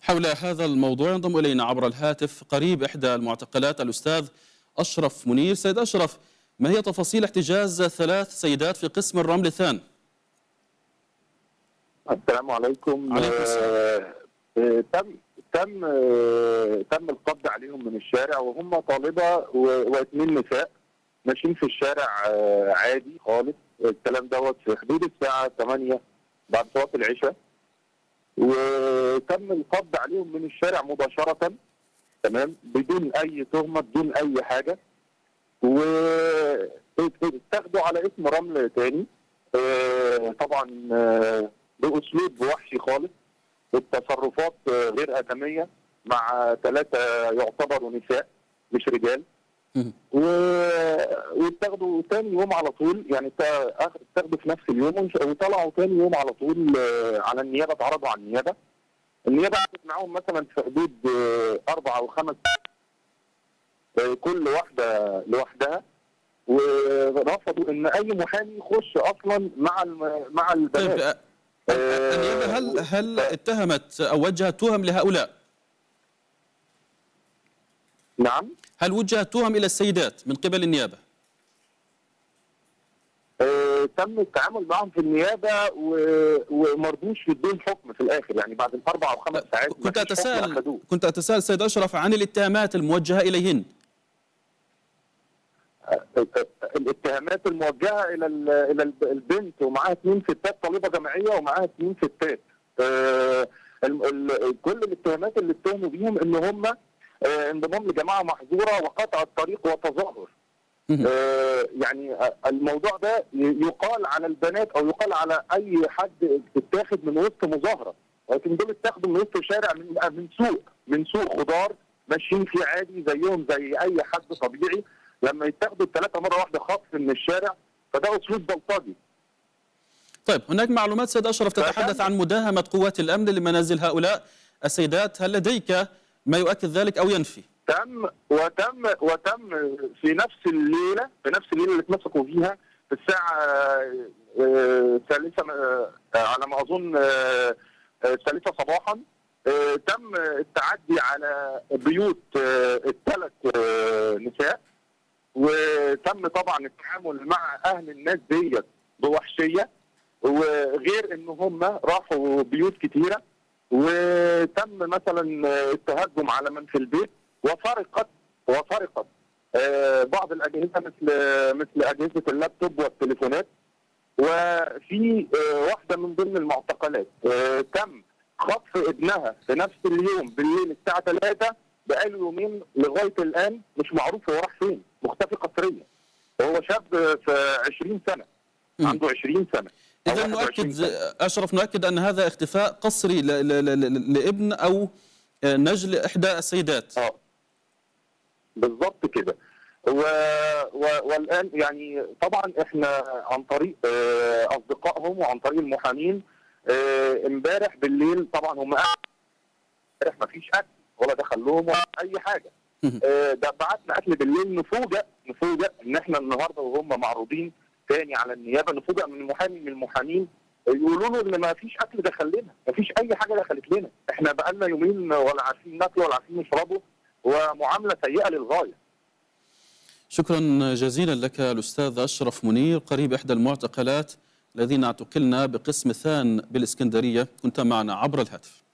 حول هذا الموضوع ينضم إلينا عبر الهاتف قريب إحدى المعتقلات الأستاذ أشرف منير سيد أشرف ما هي تفاصيل احتجاز ثلاث سيدات في قسم الرمل الثاني السلام عليكم عليكم السلام. آه، آه، تم تم آه، تم القبض عليهم من الشارع وهم طالبه و- واثنين نساء ماشيين في الشارع آه، عادي خالص الكلام دوت في حدود الساعه 8 بعد صلاه العشاء وتم القبض عليهم من الشارع مباشره تمام بدون اي تهمه بدون اي حاجه واتاخدوا على اسم رمل تاني آه، طبعا آه، باسلوب وحشي خالص والتصرفات آه، غير ادميه مع ثلاثه يعتبروا نساء مش رجال مهم. و... واتاخدوا تاني يوم على طول يعني تا- آخر- اتاخدوا في نفس اليوم وش- وطلعوا تاني يوم على طول آه، على النيابه اتعرضوا على النيابه النيابه قعدت معاهم مثلا في حدود آه، اربع او خمس آه، كل واحده لوحدها ورفضوا ان اي محامي يخش اصلا مع الم... مع طيب البنات آه، النيابة هل هل اتهمت أو وجهت تهم لهؤلاء نعم هل وجهت تهم إلى السيدات من قبل النيابة آه، تم التعامل معهم في النيابه و- ومرضوش يدون حكم في الاخر يعني بعد الاربع او خمس ساعات كنت مفيش حكم أتساءل أخدوه. كنت أتساءل سيد أشرف عن الاتهامات الموجهة إليهن الاتهامات الموجهه الى ال- الى الب- البنت ومعاها اثنين ستات طالبه جامعيه ومعاها اثنين ستات آه، ال- ال- كل الاتهامات اللي اتهموا بيهم ان هم آه، انضمام لجماعه محظوره وقطع الطريق وتظاهر مهم. آه، يعني آه، الموضوع ده ي- يقال على البنات او يقال على اي حد اتاخد من وسط مظاهره لكن دول اتاخدوا من وسط شارع من من سوق من سوق خضار ماشيين فيه عادي زيهم زي اي حد طبيعي لما يتاخدوا الثلاثه مره واحده خطف من الشارع فده اسلوب بلطجي طيب هناك معلومات سيد أشرف تتحدث فهل- عن مداهمة قوات الأمن لمنازل هؤلاء السيدات هل لديك ما يؤكد ذلك أو ينفي تم وتم وتم في نفس الليله في نفس الليله اللي اتمسكوا فيها في الساعه آه، الثالثه آه، على ما اظن آه، آه، الثالثه صباحا آه، تم التعدي على بيوت آه، الثلاث آه، نساء وتم طبعا التعامل مع اهل الناس ديت بوحشيه وغير ان هم راحوا بيوت كتيره وتم مثلا التهجم على من في البيت وسرقت وسرقت آه، بعض الاجهزه مثل مثل اجهزه اللابتوب والتليفونات وفي آه، واحده من ضمن المعتقلات آه، تم خطف ابنها في نفس اليوم بالليل الساعه 3 بقاله يومين لغايه الان مش معروف هو راح فين مختفي قسريا هو شاب في 20 سنه مم. عنده 20 سنه أو إذا 21 نؤكد سنة. أشرف نؤكد أن هذا اختفاء قسري ل- ل- ل- لابن أو نجل إحدى السيدات اه بالظبط كده و... و... والان يعني طبعا احنا عن طريق آه، اصدقائهم وعن طريق المحامين آه، امبارح بالليل طبعا هم امبارح ما فيش اكل ولا دخل لهم ولا اي حاجه مهم. آه، ده بعتنا اكل بالليل نفوجئ نفوجئ ان احنا النهارده وهم معروضين تاني على النيابه نفوجئ من محامي من المحامين يقولوا له ان ما فيش اكل دخل لنا ما فيش اي حاجه دخلت لنا احنا بقالنا يومين ولا عارفين ناكل ولا عارفين نشربه ومعامله سيئه للغايه شكرا جزيلا لك الأستاذ أشرف منير قريب إحدى المعتقلات الذين اعتقلنا بقسم ثان بالإسكندرية كنت معنا عبر الهاتف